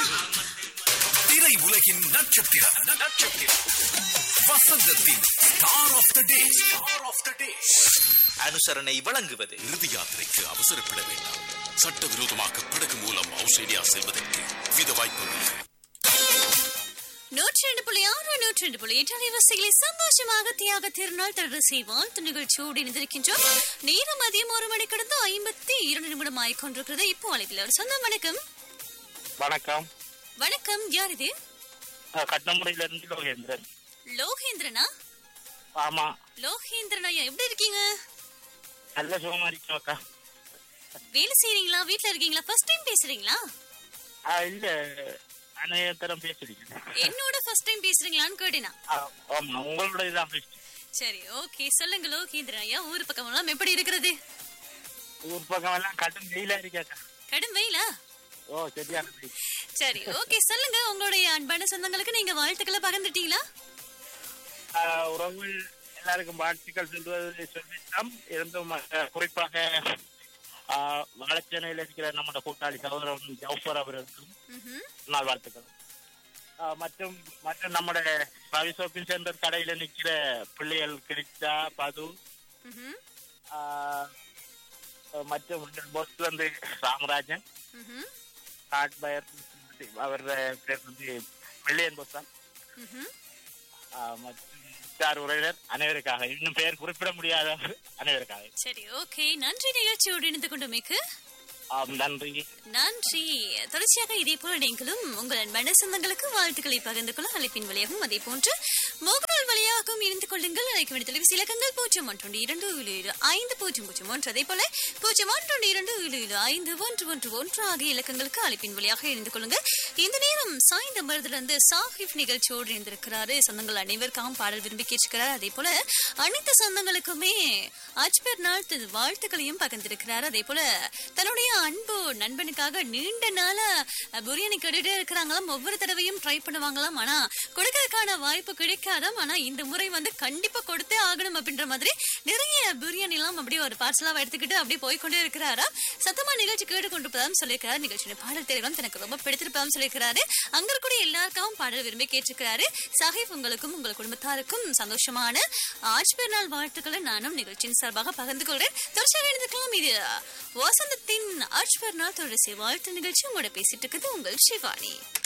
திரை உலகின் நட்சத்திரம் நட்சத்திரம் வசந்தத்தின் star of the day star of the day அனுசரணை வழங்குவது இறுதி யாத்திரைக்கு அவசரப்பட வேண்டாம் சட்டவிரோதமாக படகு மூலம் ஆஸ்திரேலியா செல்வதற்கு வித வாய்ப்புள்ளது நூற்றி ரெண்டு புள்ளி ஆறு நூற்றி ரெண்டு புள்ளி எட்டு அலைவரிசைகளை சந்தோஷமாக தியாக திருநாள் தொடர் செய்வால் நிகழ்ச்சியோடு இணைந்திருக்கின்றோம் நேரம் மதியம் ஒரு மணி கடந்து ஐம்பத்தி இரண்டு நிமிடம் ஆயிக்கொண்டிருக்கிறது இப்போ அழைப்பில் ஒரு சொந்தம் வணக்கம் வணக்கம் வணக்கம் யார் இது கட்டமுறையில இருந்து லோகேந்திரன் லோகேந்திரனா ஆமா லோகேந்திரன் ஐயா எப்படி இருக்கீங்க நல்ல சுகமா இருக்கோம் அக்கா வேலை செய்றீங்களா வீட்ல இருக்கீங்களா ஃபர்ஸ்ட் டைம் பேசுறீங்களா ஆ, இல்ல அனைத்தரம் பேசுறீங்க என்னோட ஃபர்ஸ்ட் டைம் பேசுறீங்களான்னு கேட்டேனா ஆ, ஆமா உங்களோட இதான் பேசுறேன் சரி ஓகே சொல்லுங்க லோகேந்திரன் ஐயா ஊர் பக்கம் எல்லாம் எப்படி இருக்கிறது ஊர் பக்கம் எல்லாம் கடும் வெயிலா இருக்காக்கா கடும் வெயிலா ஓ சரியான வெயில் சரி ஓகே சொல்லுங்க உங்களுடைய அன்பான சொந்தங்களுக்கு நீங்க வாழ்த்துக்களை பகிர்ந்துட்டீங்களா ஆ, உறவுகள் எல்லாருக்கும் வாழ்த்துக்கள் சொல்வது சொல்லிட்டோம் இருந்தும் அஹ், குறிப்பாக ஆ, வாழைச்சேனையில் இருக்கிற நம்மளோட கூட்டாளி சகோதரன் ஜவுஃபர் அவர்களுக்கும் ம்ஹும். நாள் வாழ்த்துக்கள் ஆ, மற்றும் மற்றும் நம்முடைய ரவி ஷாப்பிங் சென்டர் கடையில நிக்கிற பிள்ளைகள் கிரிச்சா பது ம்ஹும். ஆ, மற்றும் பொஸ் வந்து ராமராஜன் ம்ஹும். ஹார்ட் பயர் அவர் பேர் வந்து வெள்ளையன் பொஸ் தான் ம்ஹும். ஆ, மற்றும் சார் உறவினர் அனைவருக்காக இன்னும் பெயர் குறிப்பிட முடியாத அனைவருக்காக சரி ஓகே நன்றி நிகழ்ச்சியோடு இணைந்து கொண்டமைக்கு ஆம், நன்றி நன்றி தொடர்ச்சியாக இதே போல நீங்களும் உங்கள் அன்பான சொந்தங்களுக்கு வாழ்த்துக்களை பகிர்ந்து கொள்ள அழைப்பின் வழியாகவும் அதே போன்று முகநூல் வழியாகவும் இணைந்து கொள்ளுங்கள் அழைக்க வேண்டிய தொலைபேசி இலக்கங்கள் பூஜ்ஜியம் ஒன்று இரண்டு ஏழு ஏழு ஐந்து பூஜ்ஜியம் பூஜ்ஜியம் ஒன்று அதே போல பூஜ்ஜியம் ஒன்று இரண்டு ஏழு ஏழு ஐந்து ஒன்று ஒன்று ஒன்று ஆகிய இலக்கங்களுக்கு அழைப்பின் வழியாக இணைந்து கொள்ளுங்கள் இந்த நேரம் சாய்ந்த மருதிலிருந்து சாஹிப் நிகழ்ச்சியோடு இணைந்திருக்கிறாரு சொந்தங்கள் அனைவருக்காகவும் பாடல் விரும்பி கேட்டிருக்கிறார் அதே போல அனைத்து சொந்தங்களுக்குமே அஜ்பர் நாள் தனது வாழ்த்துக்களையும் பகிர்ந்திருக்கிறார் அதே போல தன்னுடைய அன்பு நண்பனுக்காக நீண்ட நாளா அஹ், பிரியாணி கேட்டுட்டே இருக்கிறாங்களாம் ஒவ்வொரு தடவையும் ட்ரை பண்ணுவாங்களாம் ஆனா கொடுக்கறதுக்கான வாய்ப்பு கிடைக்காதாம் ஆனா இந்த முறை வந்து கண்டிப்பா கொடுத்தே ஆகணும் அப்படின்ற மாதிரி நிறைய பிரியாணி எல்லாம் அப்படியே ஒரு பார்சலா எடுத்துக்கிட்டு அப்படியே போய்க்கொண்டே இருக்கிறாரா சத்தமா நிகழ்ச்சி கேட்டுக்கொண்டிருப்பதாகவும் சொல்லியிருக்கிறார் நிகழ்ச்சியின் பாடல் தெரிவும் தனக்கு ரொம்ப பிடித்திருப்பதாகவும் சொல்லியிருக்கிறாரு அங்க இருக்கக்கூடிய எல்லாருக்காகவும் பாடல் விரும்பி கேட்டிருக்கிறாரு சாஹிப் உங்களுக்கும் உங்கள் குடும்பத்தாருக்கும் சந்தோஷமான ஆஜ் பெருநாள் வாழ்த்துக்களை நானும் நிகழ்ச்சியின் சார்பாக பகிர்ந்து கொள்கிறேன் தொடர்ச்சியாக இருந்துக்கலாம் இது வசந்தத்தின் ஆஜ் பெருநாள் தொடர்ச்சி வாழ்த்து நிகழ்ச்சி உங்களோட பேசிட்டு இருக்குது உங்கள் சிவானி